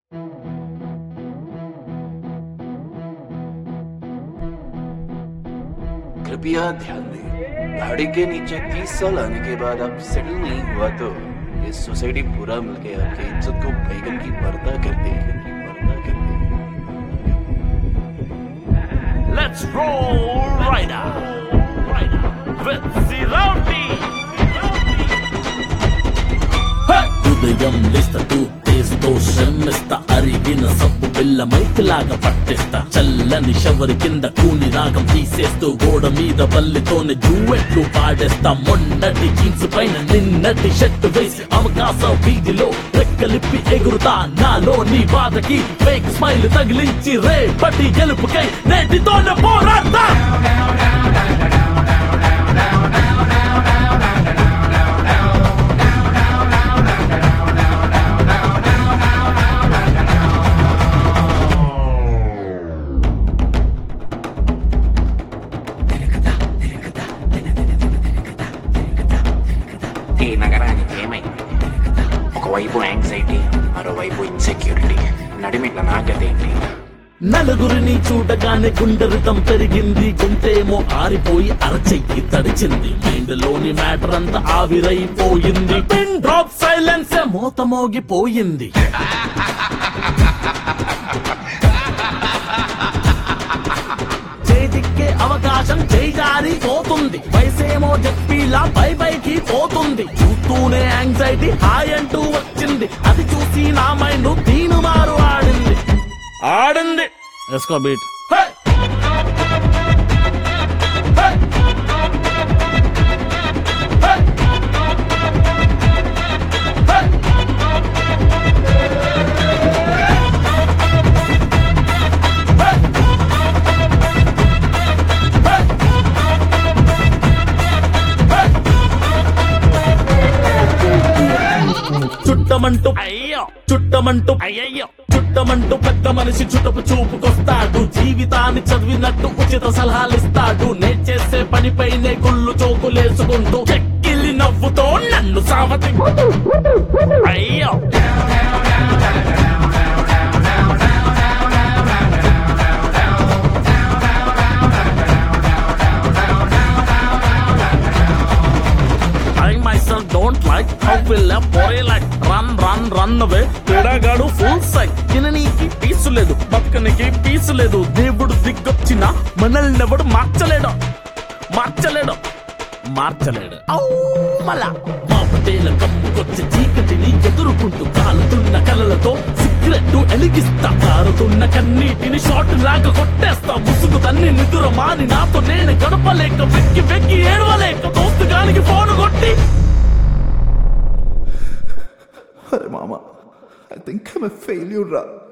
कृपया ध्यान दें गाड़ी के नीचे 30 साल आने के बाद आप सेटल नहीं हुआ तो ये सोसाइटी पूरा मिलके आपकी इज्जत को बैगन की पर्दा कर देगी पर्दा कर देगी Let's roll right now. Right now. With Zirauti. ఉదయం లేస్తూ తేస్తో శ్రమిస్తా అరిగిన సబ్బు బిల్ల మైకులాగా పట్టిస్తా చల్లని షవర్ కింద కూని రాగం తీసేస్తూ గోడ మీద బల్లితోనే జూవెట్లు పాడేస్తా మొన్నటి జీన్స్ పైన నిన్నటి షర్ట్ వేసి అవకాశం వీధిలో రెక్కలిప్పి ఎగురుతా నాలో నీ బాధకి ఫేక్ స్మైల్ తగిలించి రేపటి గెలుపుకై నేటితోనే పోరాడతా ఈ నగరానికి ఏమైంది ఒకవైపు యాంగ్జైటీ మరోవైపు ఇన్సెక్యూరిటీ నడిమిట్ల నాగదేంటి నలుగురిని చూడగానే గుండెరితం పెరిగింది గుంటేమో ఆరిపోయి అరచెయ్యి తడిచింది మైండ్ లోని మ్యాటర్ అంతా ఆవిరైపోయింది పిన్ డ్రాప్ సైలెన్స్ మోత మోగిపోయింది చేతికే అవకాశం చేజారి పోతుంది వయసేమో చెప్పిలా పై పైకి పోతుంది చూస్తూనే యాంగ్జైటీ హాయ్ అంటూ వచ్చింది అది చూసి నా మైండ్ దీని మారు ఆడింది ఆడింది ఎస్కో బీట్ చుట్టమంటూ అయ్యో చుట్టమంటూ అయ్యయ్యో చుట్టమంటూ పెద్ద మనిషి చుట్టపు చూపుకొస్తాడు జీవితాన్ని చదివినట్టు ఉచిత సలహాలిస్తాడు నే చేసే పనిపైనే గుళ్ళు చోకులేసుకుంటూ ఎక్కిలి నవ్వుతో నన్ను సావతి అయ్యో I myself don't like how will a boy like run run run away పిడగాడు ఫుల్ సైక్ తిననీకి పీసు లేదు బతకనికి పీసు లేదు దేవుడు దిగ్గొచ్చిన మనల్ని ఎవడు మార్చలేడు మార్చలేడు మార్చలేడు ఔ మళ్ళా మా పటేల కమ్ముకొచ్చే చీకటిని ఎదుర్కొంటూ కాలుతున్న కలలతో సిగరెట్ ఎలిగిస్తా కారుతున్న కన్నీటిని షాట్ లాగా కొట్టేస్తా ముసుగు తన్ని నిదుర మాని నాతో నేను గడపలేక వెక్కి వెక్కి ఏడవలేక దోస్తు గానికి ఫోన్ కొట్టి అరే మామ I think I'm a failure రా